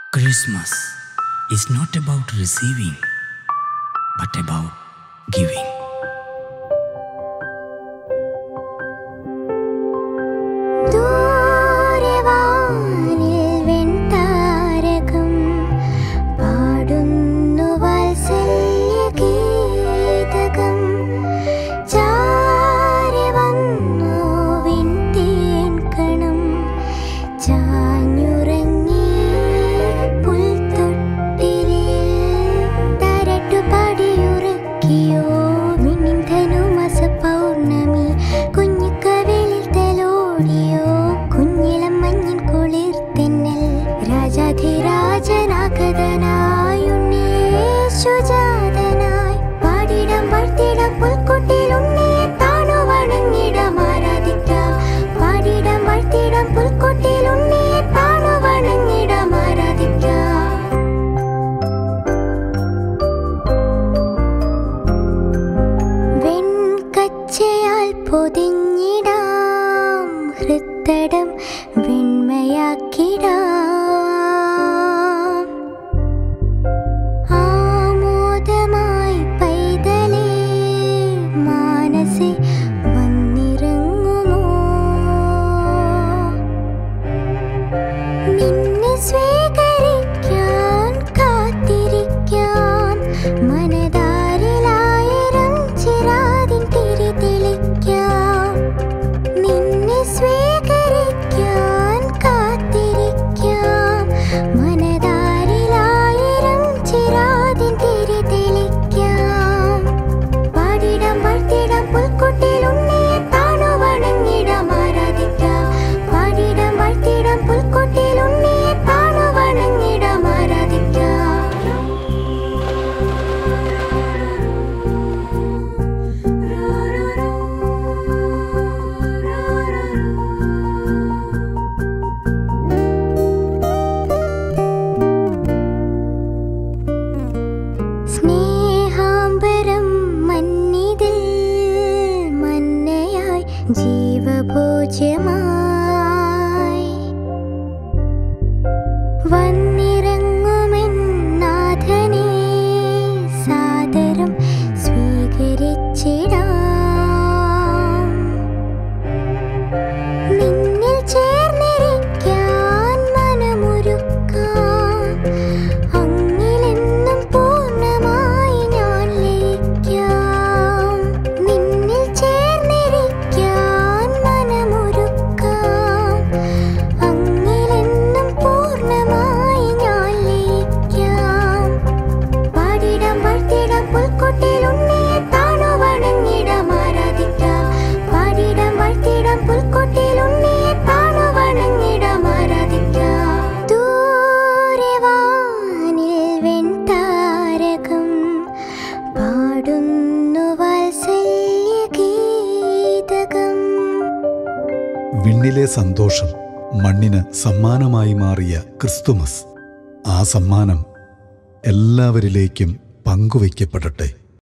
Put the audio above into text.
Christmas is not about receiving, but about giving. ദൂരവാനിൽ വെൺതാരകം പാടുന്നു വാത്സല്യഗീതകം. ചാരി വന്നു വിൺതേൻകണം. ചാഞ്ഞുറങ്ങി പുൽത്തൊട്ടിലിൽ. തരട്ടുപടിയുറക്കിയോ മിന്നിൻ ധനുമാസ പൗർണമി കുഞ്ഞിക്കവിളിൽ തലോടിയോ കുഞ്ഞിളം മഞ്ഞിൻ കുളിർ തെന്നൽ രാജാധിരാജനാഗതനായി ഉണ്ണീശുജാതനായി പാടിടം വാഴ്ത്തിടം പുൽക്കൊട്ടിൽ ഉണ്ണിയെ താണു വണങ്ങിടം ആരാധിക്കാം പാടിടം വാഴ്ത്തിടം പുൽക്കൊട്ടിൽ ഉണ്ണിയെ താണു വണങ്ങിടം ആരാധിക്കാം വെൺകച്ചയാൽ പൊതിഞ്ഞിടാം ഹൃത്തടം വെണ്മയാക്കിടാം ആമോദമായി പൈതലേ മാനസേ വന്നിറങ്ങുമോ നിന്നെ സ്വീകരിക്കാൻ കാത്തിരിക്കാൻ മനതാരിലായിരം ചിരാതിൻ തിരി തെളിക്കാം നിന്നെ സ്വീകരിക്കാൻ കാത്തിരിക്കാം മനതാരിലായിരം ചിരാതിൻ തിരി തെളിക്കാം പാടിടം വാഴ്ത്തിടം പുൽക്കൊട്ടിൽ ഉണ്ണിയെ താണു വണങ്ങിടം ആരാധിക്കാം പാടിടം വാഴ്ത്തിടം പുൽക്കൊട്ടിൽ ഉണ്ണിയെ താണു വണങ്ങിടം ആരാധിക്കാം സ്നേഹാംബരം മന്നിതിൽ മന്നയായി ജീവഭോജ്യമായി വന്നിറങ്ങുമെൻ നാഥനെ സാദരം സ്വീകരിച്ചിടാം നിന്നിൽ ചേർന്നിരിക്കാൻ മനമൊരുക്കാം അങ്ങിലെന്നും പൂർണ്ണമായി ഞാൻ ലയിക്കാം നിന്നിൽ ചേർന്നിരിക്കാൻ മനമൊരുക്കാം അങ്ങിലെന്നും പൂർണ്ണമായി ഞാൻ ലയിക്കാം പാടിടം വാഴ്ത്തിടം പുൽക്കൊട്ടിൽ ഉണ്ണിയെ താണു വണങ്ങിടം ആരാധിക്കാം പാടിടം വാഴ്ത്തിടം പുൽക്കൊട്ടിൽ ഉണ്ണിയെ താണു വണങ്ങിടം ആരാധിക്കാം ദൂരെ വാനിൽ വെൺതാരകം പാടുന്നു വാത്സല്യഗീതകം വിണ്ണിലെ സന്തോഷം മണ്ണിന് സമ്മാനമായി മാറിയ ക്രിസ്തുമസ് ആ സമ്മാനം എല്ലാവരിലേക്കും പങ്കുവയ്ക്കപ്പെടട്ടെ